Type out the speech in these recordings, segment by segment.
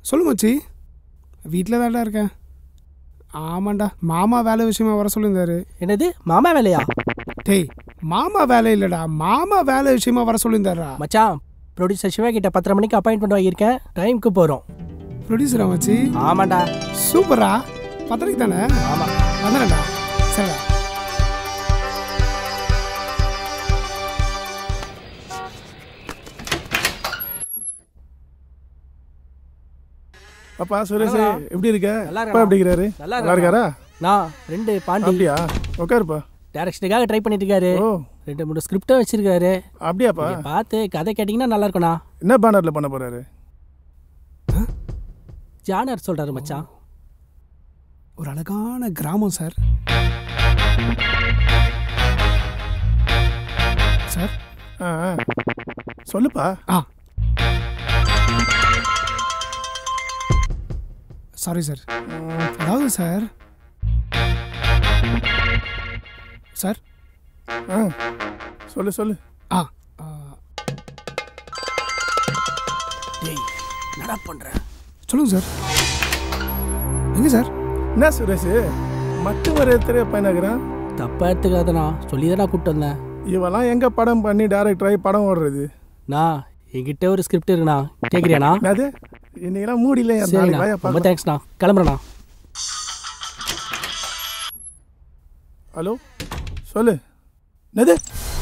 சொல்லு மச்சி வீட்டில் தான்டா இருக்கேன் ஆமாண்டா மாமா வேலை விஷயமா வர சொல்லியிருந்தாரு என்னது மாமா வேலையா டேய் மாமா வேலை இல்லைடா மாமா வேலை விஷயமா வர சொல்லியிருந்தாரா மச்சான் ப்ரொடியூசர் சிவா கிட்ட பத்தரை மணிக்கு அப்பாயின்மெண்ட் வாங்கியிருக்கேன் டைமுக்கு போகிறோம் ப்ரொடியூசரா மச்சி ஆமாண்டா சூப்பரா பத்திரிக்கை தானே ஆமாம் வந்துடும்டா சரிடா பாப்பா சுரேஷ் நல்லா. எப்படி இருக்க நல்லா அப்பா எப்படி இருக்கிறாரு நல்லா நல்லா இருக்காரா நான் ரெண்டு பாண்டி அப்படியா உட்காருப்பா டேரக்ஷனுக்காக ட்ரை பண்ணிட்டு இருக்காரு ஓ ரெண்டு மூணு ஸ்கிரிப்டும் வச்சிருக்காரு அப்படியாப்பா நீங்க பார்த்து கதை கேட்டிங்கன்னா நல்லா இருக்கும்ண்ணா என்ன பேனர்ல பண்ண போறாரு ஜானர் சொல்றாரு மச்சான் ஒரு அழகான கிராமம் சார் சார் ஆ ஆ. சொல்லுப்பா ஆ சாரி சார் அதாவது சார் சார் ஆ சொல்லு சொல்லு ஆ ஆ, டேய் என்னடா பண்ற சொல்லுங்க சார் எங்க சார் என்ன சுரேஷ் மட்டும் வர தெரிய பையனாகிறான் தப்பா எடுத்துக்காதண்ணா சொல்லி தான் கூப்பிட்டு வந்தேன் இவெல்லாம் எங்க படம் பண்ணி டேரக்டர் ஆகி படம் ஓடுறது நான் என்கிட்ட ஒரு ஸ்கிரிப்ட் இருக்குண்ணா கேட்குறியாண்ணா என்னது இன்னைக்கெல்லாம் மூடில என் சரிண்ணா நாளைக்கு வாயா ரொம்ப பார்க்கலாம். தேங்க்ஸ்ண்ணா கிளம்புறேண்ணா ஹலோ சொல்லு என்னது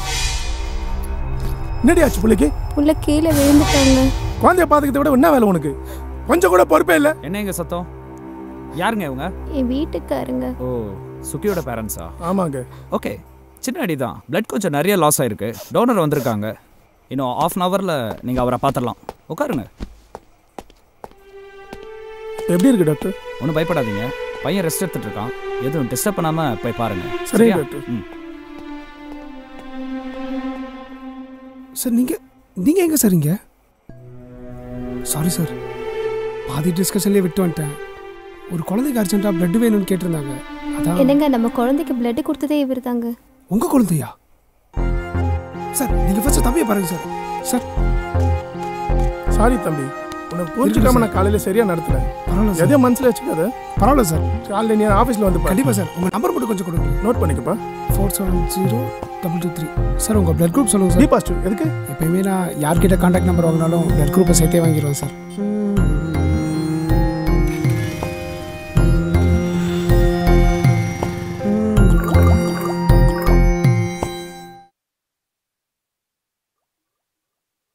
என்னடி ஆச்சு பிள்ளைக்கு புள்ள கீழே விழுந்துட்டாங்க குழந்தைய பார்த்துக்கிறத விட என்ன வேலை உனக்கு கொஞ்சம் கூட பொறுப்பே இல்லை என்ன இங்க சத்தம் யாருங்க இவங்க என் வீட்டுக்காருங்க ஓ சுக்கியோட பேரண்ட்ஸா ஆமாங்க ஓகே சின்ன அடி தான் பிளட் கொஞ்சம் நிறைய லாஸ் ஆயிருக்கு டோனர் வந்திருக்காங்க இன்னும் ஆஃப் அன் ஹவரில் நீங்கள் அவரை பார்த்துடலாம் உட்காருங்க எப்படி இருக்கு டாக்டர் ஒன்றும் பயப்படாதீங்க பையன் ரெஸ்ட் எடுத்துட்டு இருக்கான் எதுவும் டிஸ்டர்ப் பண்ணாமல் போய் பாருங்க சரி சரியா? டாக்டர் ம் சார் நீங்க நீங்க எங்க சார் இங்க சாரி சார் பாதி டிஸ்கஷன்லேயே விட்டு வந்துட்டேன் ஒரு குழந்தைக்கு அர்ஜென்ட்டாக பிளட் வேணும்னு கேட்டிருந்தாங்க அதான் என்னங்க நம்ம குழந்தைக்கு பிளட் கொடுத்ததே இவர் தாங்க உங்க குழந்தையா சார் நீங்க ஃபர்ஸ்ட் தம்பியை பாருங்க சார் சார் சாரி தம்பி உனக்கு புரிஞ்சுக்காம நான் காலையில சரியா நடத்துறேன் பரவாயில்ல சார் எதையும் மனசுல வச்சுக்காத பரவாயில்ல சார் காலையில நீ ஆஃபீஸில் வந்து பாரு. கண்டிப்பா சார் உங்க நம்பர் மட்டும் கொஞ்சம் கொடுங்க நோட் பண்ணிக்கப்பா four seven zero double two three sir உங்க பிளட் குரூப் சொல்லுங்க பி சார் பாசிட்டிவ் எதுக்கு எப்பயுமே நான் யார்கிட்ட காண்டாக்ட் நம்பர் வாங்கினாலும் பிளட் குரூப்பை சேர்த்தே வாங்கிடுவேன் சார்